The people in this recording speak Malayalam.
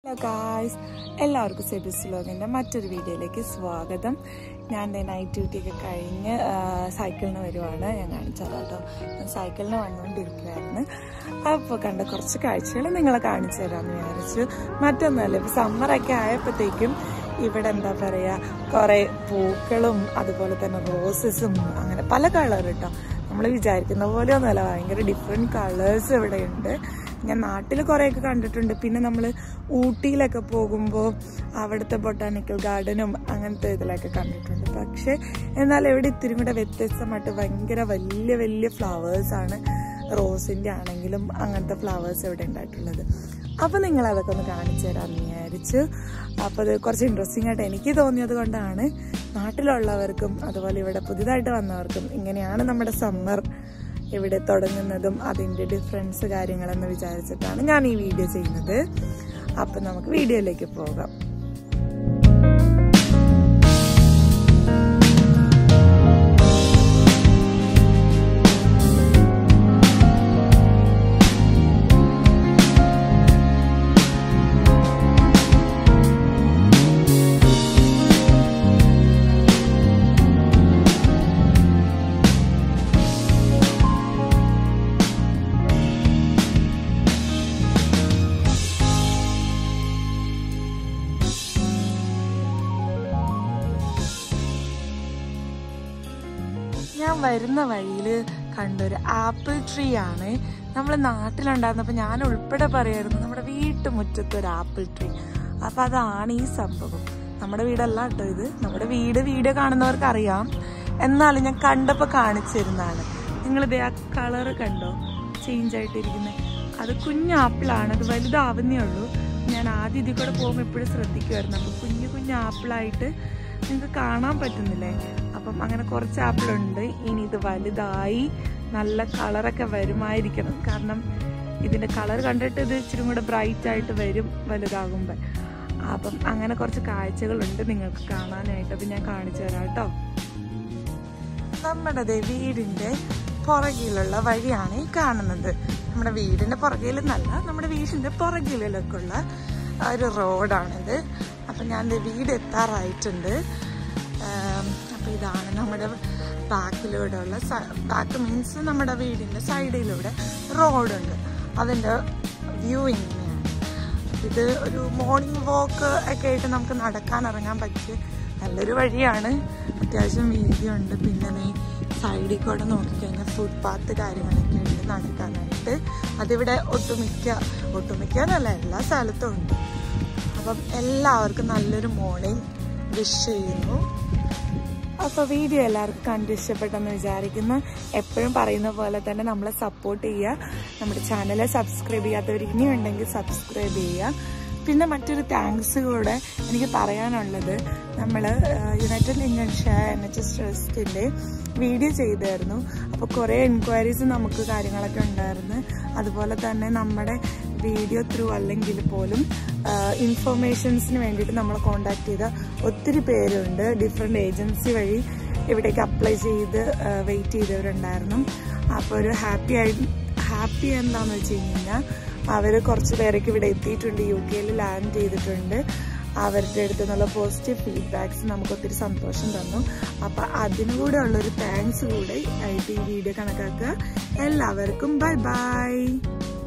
ഗായ്സ് എല്ലാവർക്കും സെബിസ് വ്ലോഗിൻ്റെ മറ്റൊരു വീഡിയോയിലേക്ക് സ്വാഗതം ഞാൻ ദേ നൈറ്റ് ഡ്യൂട്ടി ഒക്കെ കഴിഞ്ഞ് ആ, സൈക്കിളിന് വരുവാണ് ഞാൻ കാണിച്ചത് കേട്ടോ ഞാൻ സൈക്കിളിന് വന്നുകൊണ്ടിരിക്കുകയായിരുന്നു അപ്പോൾ കണ്ട കുറച്ച് കാഴ്ചകൾ നിങ്ങളെ കാണിച്ചു തരാമെന്ന് വിചാരിച്ചു മറ്റൊന്നുമല്ല ഇപ്പോൾ സമ്മറൊക്കെ ആയപ്പോഴത്തേക്കും ഇവിടെ എന്താ പറയുക കുറേ പൂക്കളും അതുപോലെ തന്നെ റോസസും അങ്ങനെ പല കളർ കേട്ടോ നമ്മൾ വിചാരിക്കുന്ന പോലെ ഒന്നുമല്ല ഭയങ്കര ഡിഫറെൻറ്റ് കളേഴ്സ് ഇവിടെ ഉണ്ട് ഞാൻ നാട്ടിൽ കുറേയൊക്കെ കണ്ടിട്ടുണ്ട് പിന്നെ നമ്മൾ ഊട്ടിയിലൊക്കെ പോകുമ്പോൾ അവിടുത്തെ ബൊട്ടാനിക്കൽ ഗാർഡനും അങ്ങനത്തെ ഇതിലൊക്കെ കണ്ടിട്ടുണ്ട് പക്ഷെ എന്നാൽ ഇവിടെ ഇത്തിരി കൂടെ വ്യത്യസ്തമായിട്ട് ഭയങ്കര വലിയ വലിയ ഫ്ലവേഴ്സാണ് റോസിൻ്റെ ആണെങ്കിലും അങ്ങനത്തെ ഫ്ലവേഴ്സ് ഇവിടെ ഉണ്ടായിട്ടുള്ളത് അപ്പോൾ നിങ്ങൾ അതൊക്കെ ഒന്ന് കാണിച്ചു തരാമെന്ന് വിചാരിച്ചു അപ്പോൾ അത് കുറച്ച് ഇൻട്രസ്റ്റിംഗ് ആയിട്ട് എനിക്ക് തോന്നിയത് കൊണ്ടാണ് നാട്ടിലുള്ളവർക്കും അതുപോലെ ഇവിടെ പുതിയതായിട്ട് വന്നവർക്കും ഇങ്ങനെയാണ് നമ്മുടെ സമ്മർ ഇവിടെ തുടങ്ങുന്നതും അതിൻ്റെ ഡിഫറൻസ് കാര്യങ്ങളെന്ന് വിചാരിച്ചിട്ടാണ് ഞാൻ ഈ വീഡിയോ ചെയ്യുന്നത് അപ്പം നമുക്ക് വീഡിയോയിലേക്ക് പോകാം ഞാൻ വരുന്ന വഴിയിൽ കണ്ടൊരു ആപ്പിൾ ട്രീ ആണ് നമ്മൾ നാട്ടിലുണ്ടായിരുന്നപ്പോൾ ഞാൻ ഉൾപ്പെടെ പറയായിരുന്നു നമ്മുടെ വീട്ടുമുറ്റത്ത് ഒരു ആപ്പിൾ ട്രീ അപ്പം അതാണ് ഈ സംഭവം നമ്മുടെ വീടല്ല കേട്ടോ ഇത് നമ്മുടെ വീട് വീഡിയോ കാണുന്നവർക്ക് അറിയാം എന്നാലും ഞാൻ കണ്ടപ്പോൾ കാണിച്ചിരുന്നതാണ് നിങ്ങളിത് ആ കളറ് കണ്ടോ ചേഞ്ച് ആയിട്ടിരിക്കുന്നത് അത് കുഞ്ഞു ആപ്പിളാണ് അത് വലുതാവുന്നേ ഉള്ളൂ ഞാൻ ആദ്യം ഇതിൽ കൂടെ പോകുമ്പോൾ എപ്പോഴും ശ്രദ്ധിക്കുമായിരുന്നു അപ്പം കുഞ്ഞു കുഞ്ഞു ആപ്പിളായിട്ട് നിങ്ങൾക്ക് കാണാൻ പറ്റുന്നില്ലേ അപ്പം അങ്ങനെ കുറച്ച് ആപ്പിളുണ്ട് ഇനി ഇത് വലുതായി നല്ല കളറൊക്കെ വരുമായിരിക്കണം കാരണം ഇതിൻ്റെ കളർ കണ്ടിട്ട് ഇത് ഇച്ചിരി കൂടെ ബ്രൈറ്റ് ആയിട്ട് വരും വലുതാകുമ്പോൾ അപ്പം അങ്ങനെ കുറച്ച് കാഴ്ചകളുണ്ട് നിങ്ങൾക്ക് കാണാനായിട്ട് അത് ഞാൻ കാണിച്ചു തരാം കേട്ടോ നമ്മുടെ ദേ വീടിൻ്റെ പുറകിലുള്ള വഴിയാണ് ഈ കാണുന്നത് നമ്മുടെ വീടിൻ്റെ പുറകിൽ എന്നല്ല നമ്മുടെ വീടിൻ്റെ പുറകിലൊക്കെ ഉള്ള ഒരു റോഡാണിത് അപ്പം ഞാൻ ദേ വീട് എത്താറായിട്ടുണ്ട് അപ്പോൾ ഇതാണ് നമ്മുടെ ബാക്കിലൂടെ ഉള്ള ബാക്ക് മീൻസ് നമ്മുടെ വീടിൻ്റെ സൈഡിലൂടെ റോഡുണ്ട് അതിൻ്റെ വ്യൂ ഇങ്ങനെയാണ് ഇത് ഒരു മോർണിംഗ് വാക്ക് ഒക്കെ ആയിട്ട് നമുക്ക് നടക്കാൻ ഇറങ്ങാൻ പറ്റിയ നല്ലൊരു വഴിയാണ് അത്യാവശ്യം വീതിയുണ്ട് പിന്നെ നീ സൈഡിൽ കൂടെ നോക്കിക്കഴിഞ്ഞാൽ ഫുട്പാത്ത് കാര്യങ്ങളൊക്കെ ഉണ്ട് നടക്കാനായിട്ട് അതിവിടെ ഒട്ടുമിക്ക ഒട്ടുമിക്ക എന്നല്ല എല്ലാ സ്ഥലത്തും ഉണ്ട് അപ്പം എല്ലാവർക്കും നല്ലൊരു മോർണിംഗ് വിഷ് ചെയ്യുന്നു അപ്പോൾ വീഡിയോ എല്ലാവർക്കും കണ്ട് ഇഷ്ടപ്പെട്ടെന്ന് വിചാരിക്കുന്നു എപ്പോഴും പറയുന്ന പോലെ തന്നെ നമ്മളെ സപ്പോർട്ട് ചെയ്യുക നമ്മുടെ ചാനൽ സബ്സ്ക്രൈബ് ചെയ്യാത്തവർ ഇനിയും ഉണ്ടെങ്കിൽ സബ്സ്ക്രൈബ് ചെയ്യുക പിന്നെ മറ്റൊരു താങ്ക്സ് കൂടെ എനിക്ക് പറയാനുള്ളത് നമ്മൾ യുണൈറ്റഡ് ലിങ്കൺഷയർ എൻ എച്ച് എസ് ട്രസ്റ്റിൻ്റെ വീഡിയോ ചെയ്തായിരുന്നു അപ്പോൾ കുറേ എൻക്വയറീസ് നമുക്ക് കാര്യങ്ങളൊക്കെ ഉണ്ടായിരുന്നു അതുപോലെ തന്നെ നമ്മുടെ വീഡിയോ ത്രൂ അല്ലെങ്കിൽ പോലും ഇൻഫർമേഷൻസിന് വേണ്ടിയിട്ട് നമ്മൾ കോണ്ടാക്ട് ചെയ്ത ഒത്തിരി പേരുണ്ട് ഡിഫറെൻ്റ് ഏജൻസി വഴി ഇവിടേക്ക് അപ്ലൈ ചെയ്ത് വെയിറ്റ് ചെയ്തവരുണ്ടായിരുന്നു അപ്പോൾ ഒരു ഹാപ്പി ആയി ഹാപ്പി എന്താണെന്ന് വെച്ച് കഴിഞ്ഞാൽ അവർ കുറച്ച് പേരൊക്കെ ഇവിടെ എത്തിയിട്ടുണ്ട് യു കെയിൽ ലാൻഡ് ചെയ്തിട്ടുണ്ട് അവരുടെ അടുത്ത് നിന്നുള്ള പോസിറ്റീവ് ഫീഡ്ബാക്സ് നമുക്ക് ഒത്തിരി സന്തോഷം തന്നു അപ്പം അതിനു കൂടെ ഉള്ളൊരു താങ്ക്സ് കൂടെ ആയിട്ട് ഈ വീഡിയോ കണക്കാക്കുക എല്ലാവർക്കും ബൈ ബൈ